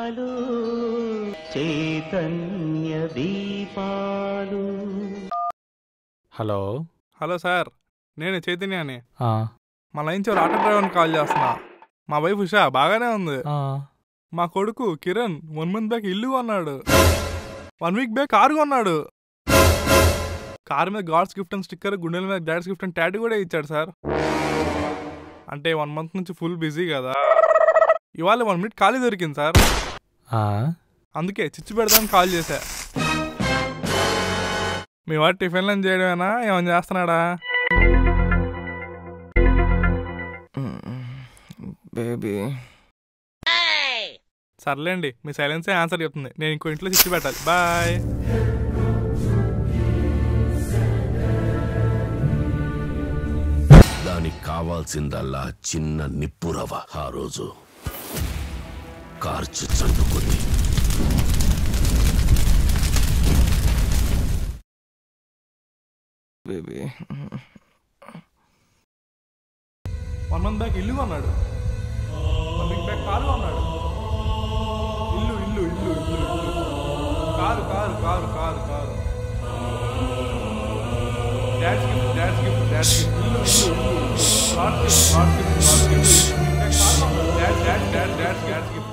దీపాలు చైతన్య దీపాలు hello hello sir నేను చైతన్యాని ఆ, మా లైన్ చివరి ఆటో డ్రైవర్ని కాల్ చేస్తున్నా మా వైఫ్ ఉషా బాగానే ఉంది ఆ, మా కొడుకు కిరణ్ వన్ మంత్ బ్యాక్ ఇల్లు కొన్నాడు వన్ వీక్ బ్యాక్ కారు కొన్నాడు కారు మీద గాడ్స్ గిఫ్ట్ అని స్టిక్కర్ గుండెల మీద డాడ్స్ గిఫ్ట్ అని టాటూ కూడా ఇచ్చాడు సార్ అంటే వన్ మంత్ నుంచి ఫుల్ బిజీ కదా ఇవాళ వన్ మినిట్ ఖాళీ దొరికింది సార్ ఆ, అందుకే చిచ్చు పెడదామని కాల్ చేశా మీ వాడు టిఫిన్ లంచ్ చేయడమేనా ఏమైనా చేస్తున్నాడా బేబీ సర్లేండి మీ సైలెన్సే ఆన్సర్ చెప్తుంది నేను ఇంకో ఇంట్లో చిచ్చు పెట్టాలి బాయ్ దానికి కావాల్సిందల్లా చిన్న నిప్పురవ ఆ రోజు కార్చి చంటుకుంది బేబీ వన్ మంత్ బ్యాక్ ఇల్లు కొన్నాడు వన్ వీక్ బ్యాక్ కారు కొన్నాడు ఇల్లు ఇల్లు ఇల్లు ఇల్లు ఇల్లు car car car car car dad's gift dad's gift dad's gift ఇల్లు ఇల్లు ఇల్లు lot gift lot gift lot gift car కొన్నాడు dad dad dad dad's dad's gift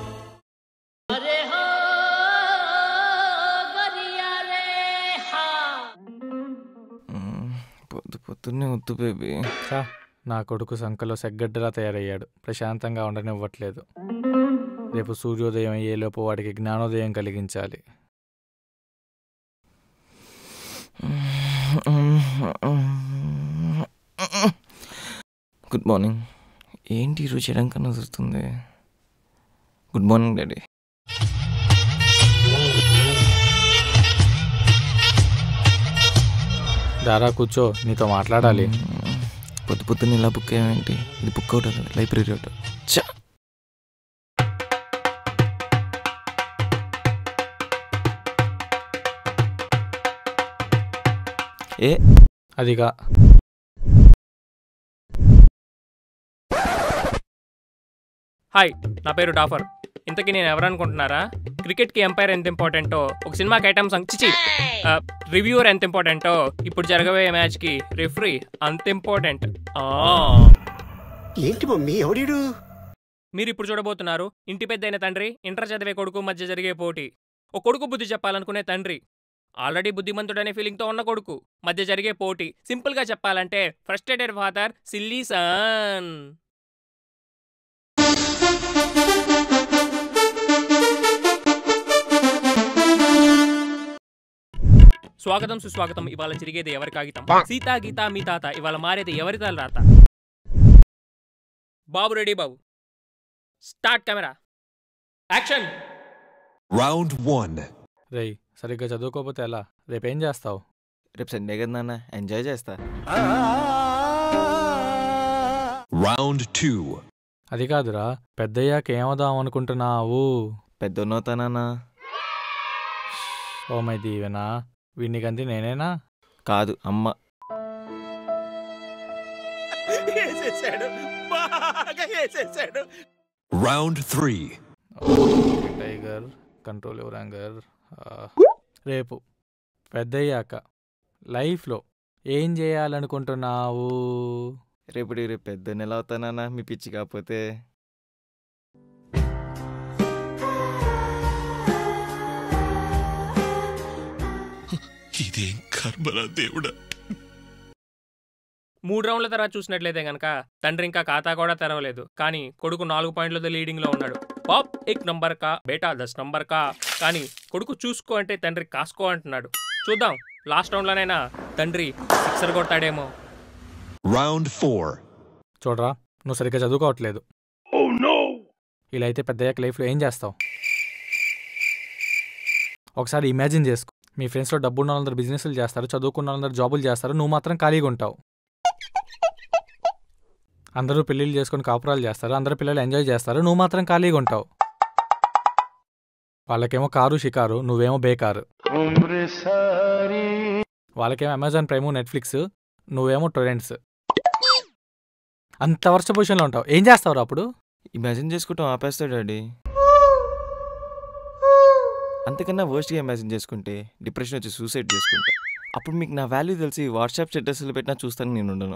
పొద్దు పొద్దున్నే వద్దు బేబీ చా నా కొడుకు సంఖలో సెగ్గడ్డలా తయారయ్యాడు ప్రశాంతంగా ఉండనివ్వట్లేదు రేపు సూర్యోదయం అయ్యేలోపు వాడికి జ్ఞానోదయం కలిగించాలి గుడ్ మార్నింగ్ ఏంటి ఈరోజు చేయడం కన్నా వస్తుంది గుడ్ మార్నింగ్ డాడీ దారా కూర్చో నీతో మాట్లాడాలి పొద్దు పొద్దున్న ఇలా బుక్ అయ్యామేంటి ఇది బుక్ అవుట్ అవుతుంది లైబ్రరీ అవుట్ చా ఏ అదిగా హాయ్ నా పేరు డాఫర్ ఇంతకీ నేను ఎవరనుకుంటున్నారా క్రికెట్కి ఎంపైర్ ఎంత ఇంపార్టెంటో ఒక సినిమాకి ఐటమ్ సంగ్ చిచి రివ్యూవర్ ఎంత ఇంపార్టెంటో ఇప్పుడు జరగబోయే మ్యాచ్కి రిఫరీ అంత ఇంపార్టెంట్ ఏంటి మమ్మీ ఎవడీడు మీరు ఇప్పుడు చూడబోతున్నారు ఇంటి పెద్దయిన తండ్రి ఇంటర్ చదివే కొడుకు మధ్య జరిగే పోటీ ఒక కొడుకు బుద్ధి చెప్పాలనుకునే తండ్రి ఆల్రెడీ బుద్ధిమంతుడనే ఫీలింగ్తో ఉన్న కొడుకు మధ్య జరిగే పోటీ సింపుల్గా చెప్పాలంటే ఫ్రస్ట్రేటెడ్ ఫాదర్ సిల్లీ సన్ స్వాగతం సుస్వాగతం ఇవాళ జరిగేది ఎవరి కాగితం సీతా గీత మీ తాత ఇవాళ మారేది ఎవరి తల రాత బాబు రెడీ బాబు start camera action Round one. రేయ్ సరిగ్గా చదువుకోకపోతే ఎలా రేపేం చేస్తావు రేపు సండే కదా నాన్న ఎంజాయ్ చేస్తా Round two. అది కాదురా పెద్దయ్యాక ఏమవుదాం అనుకుంటున్నావు పెద్దోన్నవుతానా ఓ మై దీవెనా వీడినికంది నేనేనా కాదు అమ్మ వేసేసాడు బాగా వేసేసాడు Round three. Tiger control your anger రేపు పెద్దయ్యాక లైఫ్లో ఏం చేయాలనుకుంటున్నావు రేపు రేపు పెద్ద నెల అవుతానా మీ పిచ్చి కాకపోతే ఇదేం కర్మరా దేవుడా మూడు రౌండ్ల తర్వాత చూసినట్లయితే గనక తండ్రి ఇంకా ఖాతా కూడా తెరవలేదు కానీ కొడుకు నాలుగు పాయింట్లతో లీడింగ్ లో ఉన్నాడు పాప్ ఎక్ నంబర్ కా బేటా దస్ నంబర్ కా కానీ కొడుకు చూసుకో అంటే తండ్రి కాసుకో అంటున్నాడు చూద్దాం లాస్ట్ రౌండ్ లోనైనా తండ్రి సిక్సర్ కొడతాడేమో Round four. చూడరా నువ్వు సరిగ్గా చదువుకోవట్లేదు ఇలా అయితే పెద్దయ్యాక లైఫ్లో ఏం చేస్తావు ఒకసారి ఇమాజిన్ చేసుకో మీ ఫ్రెండ్స్లో డబ్బున్న వాళ్ళందరూ బిజినెస్లు చేస్తారు చదువుకున్న వాళ్ళందరూ జాబులు చేస్తారు నువ్వు మాత్రం ఖాళీగా ఉంటావు అందరూ పెళ్ళిళ్ళు చేసుకొని కాపురాలు చేస్తారు అందరూ పిల్లలు ఎంజాయ్ చేస్తారు నువ్వు మాత్రం ఖాళీగా ఉంటావు వాళ్ళకేమో కారు షికారు నువ్వేమో బేకారు వాళ్ళకేమో అమెజాన్ ప్రైము నెట్ఫ్లిక్స్ నువ్వేమో టొరెంట్స్ అంత వర్ష పొజిషన్లో ఉంటావు ఏం చేస్తావు అప్పుడు ఇమాజిన్ చేసుకుంటాం ఆపేస్తాడు డాడీ అంతకన్నా వర్స్ట్గా ఇమాజిన్ చేసుకుంటే డిప్రెషన్ వచ్చి సూసైడ్ చేసుకుంటా అప్పుడు మీకు నా వాల్యూ తెలిసి వాట్సాప్ స్టేటస్లు పెట్టినా చూస్తాను నేను ఉండను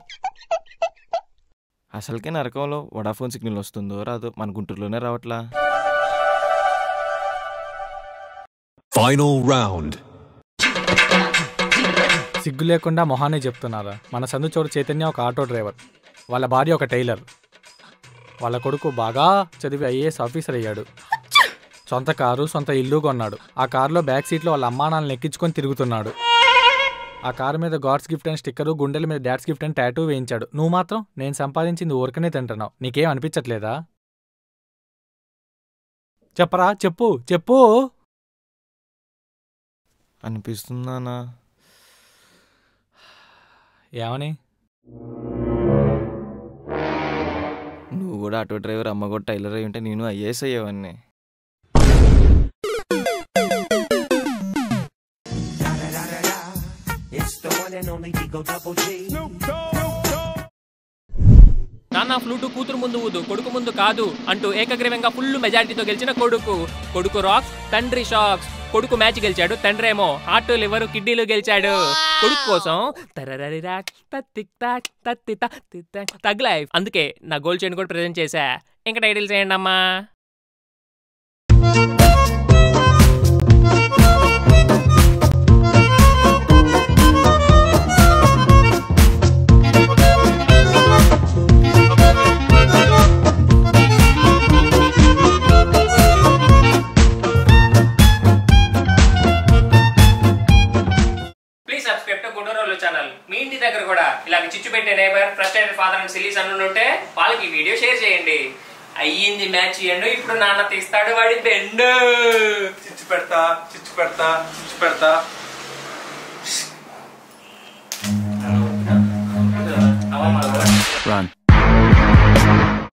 అసలుకే నరకంలో వడాఫోన్ సిగ్నల్ వస్తుందో రాదో మన గుంటూరులోనే రావట్లా Final round. సిగ్గు లేకుండా మొహానే చెప్తున్నారా మన సందు చోటు చైతన్య ఒక ఆటో డ్రైవర్ వాళ్ళ భార్య ఒక టైలర్ వాళ్ళ కొడుకు బాగా చదివి ఐఏఎస్ ఆఫీసర్ అయ్యాడు సొంత కారు సొంత ఇల్లు కొన్నాడు ఆ కారులో బ్యాక్ సీట్లో వాళ్ళ అమ్మానాలను ఎక్కించుకొని తిరుగుతున్నాడు ఆ కారు మీద గాడ్స్ గిఫ్ట్ అని స్టిక్కరు గుండెల మీద డాడ్స్ గిఫ్ట్ అని టాటూ వేయించాడు నువ్వు మాత్రం నేను సంపాదించింది ఊరికనే తింటున్నావు నీకేం అనిపించట్లేదా చెప్పరా చెప్పు చెప్పు అనిపిస్తుందానా ఏమని నువ్వు కూడా ఆటో డ్రైవర్ అమ్మ కూడా టైలర్ అయి ఉంటే నేను ఐఏఎస్ అయ్యేవాడిని నాన్న ఫ్లూటు కూతురు ముందు ఊదు కొడుకు ముందు కాదు అంటూ ఏకగ్రీవంగా ఫుల్ మెజారిటీతో గెలిచిన కొడుకు కొడుకు రాక్స్ తండ్రి షాక్స్ కొడుకు మ్యాచ్ గెలిచాడు తండ్రి ఏమో హార్ట్ లివర్ కిడ్నీలు గెలిచాడు కొడుకు కోసం తరరరిరా, తత్తిక్ తాక్, తత్తి తా, తిత్తా, తగ్ లైఫ్ అందుకే నా గోల్ చైన్ కూడా ప్రెజెంట్ చేశా ఇంకా టైటిల్ చేయండి అమ్మా please subscribe to Gunduru channel మీ ఇంటి దగ్గర కూడా ఇలాగ చిచ్చు పెట్టే నేబర్ ఫ్రస్ట్రేటెడ్ ఫాదర్ అండ్ సిలీస్ అన్ను ఉంటే వాళ్ళకి ఈ వీడియో షేర్ చేయండి అయ్యింది మ్యాచ్ ఇయ్యండు ఇప్పుడు నాన్న తీస్తాడు వాడి బెండు చిచ్చు పెడతా చిచ్చు పెడతా చిచ్చు పెడతా అవమానం. Run.